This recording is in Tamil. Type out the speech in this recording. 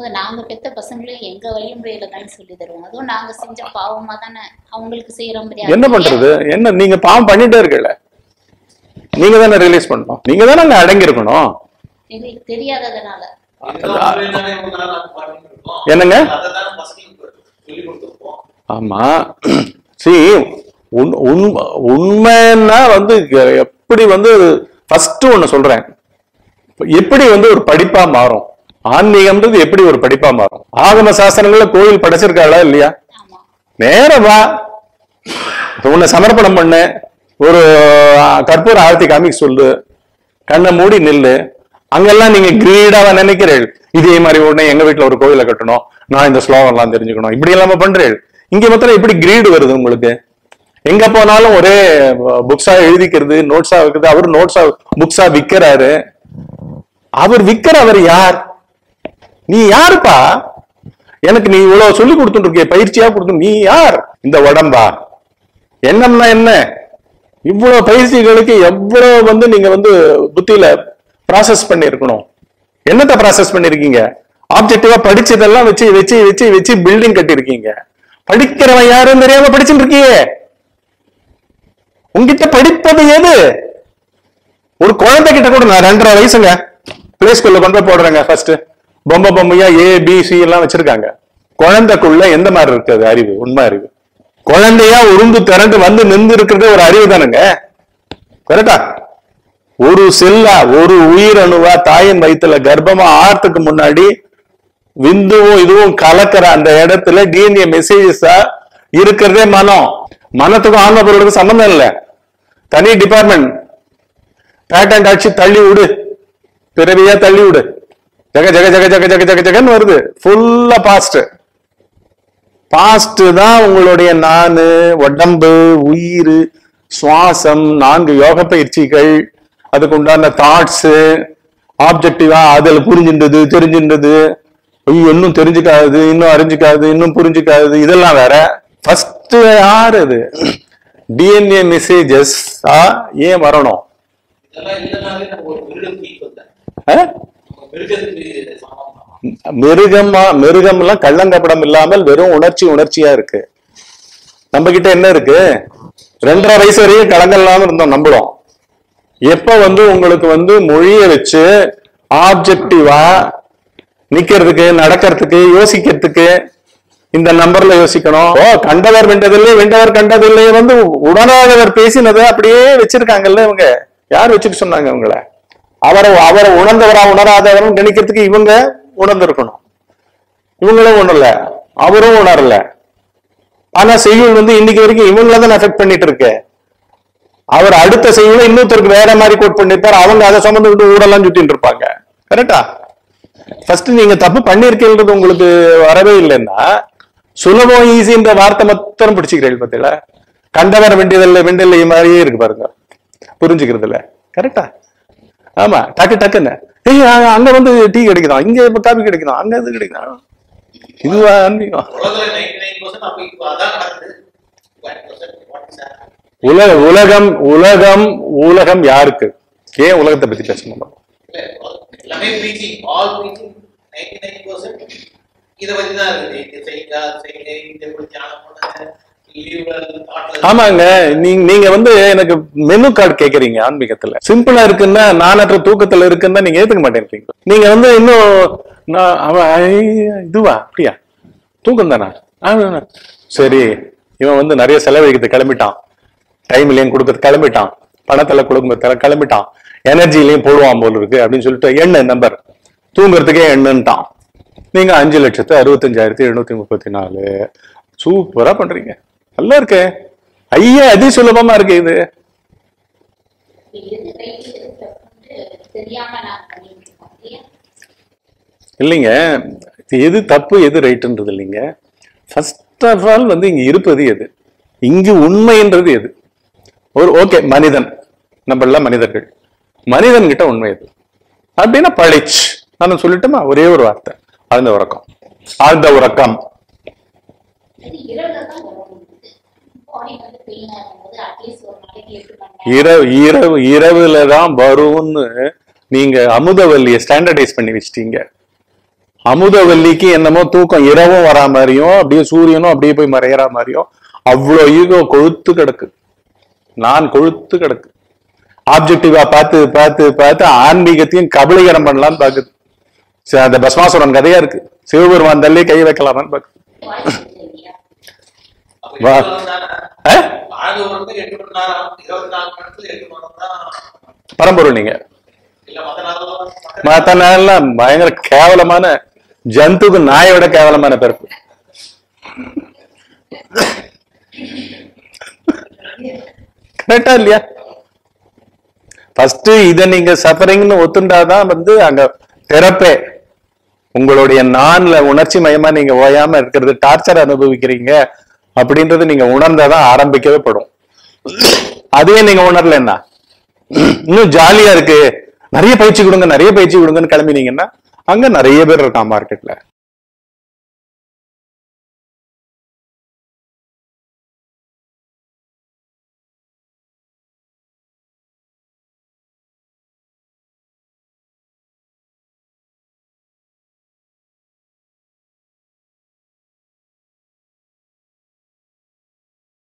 இருக்கும்போது நாங்க பெத்த பசங்களையும் எங்க வழிமுறையில தானே சொல்லி தருவோம் அதுவும் நாங்க செஞ்ச பாவமா தானே அவங்களுக்கு செய்யற மாதிரி என்ன பண்றது என்ன நீங்க பாவம் பண்ணிட்டே இருக்கல நீங்க தானே ரிலீஸ் பண்ணணும் நீங்க தானே அங்க அடங்கி இருக்கணும் எங்களுக்கு தெரியாததுனால இதுதான் உண்மைதானே இவ்வளவு நாள் நாங்க பாடிட்டு இருக்கோம். என்னங்க? அதைத்தானே பசங்களுக்கு சொல்லிக் கொடுத்திருப்போம். ஆமா சி உண் உண்ம- உண்மைன்னா வந்து எப்படி வந்து ஃபர்ஸ்ட் ஒண்ணு சொல்றேன் எப்படி வந்து ஒரு படிப்பா மாறும் ஆன்மீகம்ன்றது எப்படி ஒரு படிப்பா மாறும் ஆகம சாஸ்திரங்கள்ல கோயில் படைச்சிருக்காளா இல்லையா ஆமா நேரா வா இப்ப உன்னை சமர்ப்பணம் பண்ணு ஒரு ஆ, கற்பூர ஆரத்தி காமிக்க சொல்லு கண்ணை மூடி நில்லு அங்கெல்லாம் நீங்க கிரீடாவா நினைக்கிறீள் இதே மாதிரி உடனே எங்க வீட்டுல ஒரு கோயிலை கட்டணும் நான் இந்த ஸ்லோகம் எல்லாம் தெரிஞ்சுக்கணும் இப்படி எல்லாம பண்றீள் இங்க மாத்திரம் எப்படி கிரீடு வருது உங்களுக்கு எங்க போனாலும் ஒரே புக்ஸா எழுதிக்கிறது நோட்ஸா இருக்குது அவர் நோட்ஸா புக்ஸா விக்கிறாரு அவர் விக்கிற அவர் யார் நீ யாருப்பா எனக்கு நீ இவ்வளவு சொல்லி கொடுத்துட்டு இருக்கிய பயிற்சியா கொடுத்து நீ யார் இந்த உடம்பா எண்ணம்னா என்ன இவ்வளவு பயிற்சிகளுக்கு எவ்வளவு வந்து நீங்க வந்து புத்தியில ப்ராசஸ் பண்ணிருக்கணும் என்னத்த ப்ராசஸ் பண்ணிருக்கீங்க ஆப்ஜெக்டிவா படிச்சதெல்லாம் வச்சு வச்சு வச்சு வச்சு பில்டிங் கட்டியிருக்கீங்க படிக்கிறவன் யாருன்னு தெரியாம படிச்சுட்டு இருக்கியே உங்ககிட்ட படிப்பது எது ஒரு குழந்தை கிட்ட கூட நான் ரெண்டரை வயசுங்க பிளே ஸ்கூல்ல கொண்டு போய் போடுறேங்க ஃபர்ஸ்ட் பொம்மை பொம்மையா ஏ பி சி எல்லாம் வச்சிருக்காங்க குழந்தைக்குள்ள எந்த மாதிரி இருக்குது அறிவு உண்மை அறிவு குழந்தையா உருந்து திரண்டு வந்து நின்று இருக்கிறது ஒரு அறிவு தானுங்க கரெக்டா ஒரு செல்லா ஒரு உயிரணுவா தாயின் வயித்துல கர்ப்பமா ஆறதுக்கு முன்னாடி விந்துவும் இதுவும் கலக்கிற அந்த இடத்துல டிஎன்ஏ மெசேஜஸா இருக்கிறதே மனம் மனத்துக்கும் ஆன்ம பொருளுக்கும் சம்பந்தம் இல்லை தனி டிபார்ட்மெண்ட் பேட்டன் ஆட்சி தள்ளி விடு பிறவியா தள்ளி விடு ஜக ஜக ஜக ஜக ஜக ஜக ஜகன்னு வருது ஃபுல்லா பாஸ்ட் பாஸ்ட் தான் உங்களுடைய நானு உடம்பு உயிர் சுவாசம் நான்கு யோக பயிற்சிகள் அதுக்கு உண்டான தாட்ஸ் ஆப்ஜெக்டிவா அதுல புரிஞ்சின்றது தெரிஞ்சின்றது ஐயோ இன்னும் தெரிஞ்சுக்காது இன்னும் அறிஞ்சுக்காது இன்னும் புரிஞ்சுக்காது இதெல்லாம் வேற ஃபர்ஸ்ட் யார் அது டிஎன்ஏ மெசேஜஸ் ஏன் வரணும் இதெல்லாம் இல்லைனாலே நம்ம ஒரு மிருகத்துக்கு equal தான். ஆ? நம்ம மிருகத்துக்கு சமம் தான். மிருகமா மிருகம்லாம் கள்ளங்கப்படம் இல்லாமல் வெறும் உணர்ச்சி உணர்ச்சியா இருக்கு நம்ம கிட்ட என்ன இருக்கு ரெண்டரை வயசு வரையும் கலங்கள் இல்லாம இருந்தோம் நம்புறோம் எப்ப வந்து உங்களுக்கு வந்து மொழியை வச்சு ஆப்ஜெக்டிவா நிக்கிறதுக்கு நடக்கிறதுக்கு யோசிக்கிறதுக்கு இந்த நம்பர்ல யோசிக்கணும் ஓ கண்டவர் வென்றதில்லை வென்றவர் கண்டதில்லை வந்து உணராதவர் பேசினதை அப்படியே வச்சிருக்காங்கல்ல இவங்க யார் வச்சுட்டு சொன்னாங்க இவங்கள அவரை அவரை உணர்ந்தவரா உணராதவரும் நினைக்கிறதுக்கு இவங்க உணர்ந்திருக்கணும் இவங்களும் உணரல அவரும் உணரல ஆனா செய்யுள் வந்து இன்னைக்கு வரைக்கும் இவங்கள தான் அஃபெக்ட் பண்ணிட்டு இருக்கு அவர் அடுத்த செய்யுளை இன்னொருத்தருக்கு வேற மாதிரி கோட் பண்ணிருப்பாரு அவங்க அதை சுமந்துக்கிட்டு ஊடெல்லாம் சுத்திட்டு இருப்பாங்க கரெக்டா ஃபர்ஸ்ட் நீங்க தப்பு பண்ணிருக்கீன்றது உங்களுக்கு வரவே இல்லைன்னா சுலபம் ஈஸின்ற வார்த்தை மாத்திரம் பிடிச்சிக்கிறீர்கள் பார்த்தீங்களா கண்டவர் வெண்டியதில்லை வெண்டில்லை மாதிரியே இருக்கு பாருங்க புரிஞ்சுக்கிறது இல்ல கரெக்டா ஆமா டக்கு டக்குன்னு ஏய் அ- அங்க வந்து டீ கிடைக்குதான் இங்க இப்ப காபி கிடைக்குதான் அங்க இது கிடைக்குதான் இதுவா ஆன்மீகம் உலகத்துல 99% அப்ப இப்ப அதான் நடக்குது 1% what is that? உலக உலகம் உலகம் உலகம் யாருக்கு ஏன் உலகத்தை பத்தி பேசணும் நம்ம? இல்ல, எல்லாமே preaching, all preaching, 99% இத பத்தி தான் இருக்குது. இது செய்யுங்க, அது செய்யுங்க, இதை இப்படி தியானம் பண்ணுங்க, leave the thought ல- ஆமாங்க நீங்க நீங்க வந்து எனக்கு மெனு கார்டு கேக்குறீங்க ஆன்மீகத்துல சிம்பிளா இருக்குன்னா நானற்ற தூக்கத்துல இருக்குன்னா நீங்க ஏத்துக்க மாட்டேன்றீங்க நீங்க வந்து இன்னும் நான் அவன் ஐ, இதுவா அப்படியா தூக்கம் தானா ஆ, சரி இவன் வந்து நிறைய செலவழிக்கிறது கிளம்பிட்டான் டைம்லயும் கொடுக்கறது கிளம்பிட்டான் பணத்துல கொடுக்கறது கிளம்பிட்டான் எனர்ஜிலையும் போடுவான் போல இருக்கு அப்படின்னு சொல்லிட்டு எண்ணு நம்பர் தூங்குறதுக்கே எண்ணுன்ட்டான் நீங்க அஞ்சு லட்சத்து அறுபத்தஞ்சாயிரத்தி எழுநூத்தி முப்பத்தி நாலு சூப்பரா பண்றீங்க நல்லா இருக்கே ஐயா அதி சுலபமா இருக்கு இது எது ரைட் எது தப்புன்னு தெரியாம நான் பண்ணிட்டு இருக்கோம் இல்லையா இல்லைங்க இது எது தப்பு எது ரைட்டுன்றது இல்லைங்க ஃபர்ஸ்ட் ஆஃப் ஆல் வந்து இங்க இருப்பது எது இங்கு உண்மைன்றது எது ஒரு ஓகே மனிதன் நம்ம எல்லாம் மனிதர்கள் மனிதன் கிட்ட உண்மை எது அப்படின்னா பழிச் நான் சொல்லட்டுமா ஒரே ஒரு வார்த்தை ஆழ்ந்த உறக்கம் ஆழ்ந்த உறக்கம் இது இரவுல தான் வரும் பாடி வந்து பெயினா இருக்கும்போது அட்லீஸ்ட் ஒரு நாளைக்கு எட்டு மணி நேரம் இரவு இரவு இரவுல தான் வரும்னு நீங்க அமுதவல்லிய ஸ்டாண்டர்டைஸ் பண்ணி வச்சிட்டீங்க அமுதவல்லிக்கு என்னமோ தூக்கம் இரவும் வரா மாதிரியும் அப்படியே சூரியனும் அப்படியே போய் மறையற மாதிரியும் அவ்வளோ ஈகோ கொழுத்து கிடக்கு நான் கொழுத்து கிடக்கு ஆப்ஜெக்டிவா பார்த்து பார்த்து பார்த்து ஆன்மீகத்தையும் கபலீகரம் பண்ணலாம்னு பாக்குது சரி, அந்த பஸ்மாசுரன் கதையா இருக்கு சிவபெருமான் தள்ளி கை வைக்கலாமான்னு பாக்குது வாய்ப்பு இல்லையா அப்ப வா. இவ்வளவு தானே? ஆ? வாழ்ந்து ஒரு எட்டு மணி நேரம் இருபத்தி நாலு மணி நேரத்துல எட்டு மணி நேரம் தான் பரம்பொருள் நீங்க இல்ல மத்த நாள் மத்த நாள்லாம் பயங்கர கேவலமான ஜந்துக்கு நாயோட கேவலமான பிறப்பு கரெக்டா இல்லையா ஃபர்ஸ்ட் இத நீங்க சஃபரிங்னு ஒத்துண்டாதான் வந்து அங்க பிறப்பே உங்களுடைய நான்ல உணர்ச்சி மயமா நீங்க ஓயாம இருக்கிறது டார்ச்சர் அனுபவிக்கிறீங்க அப்படின்றது நீங்க உணர்ந்தாதான் ஆரம்பிக்கவே படும் அதுவே நீங்க உணரலன்னா இன்னும் ஜாலியா இருக்கு நிறைய பயிற்சி கொடுங்க நிறைய பயிற்சி கொடுங்கன்னு கிளம்பினீங்கன்னா அங்க நிறைய பேர் இருக்கான் மார்க்கெட்ல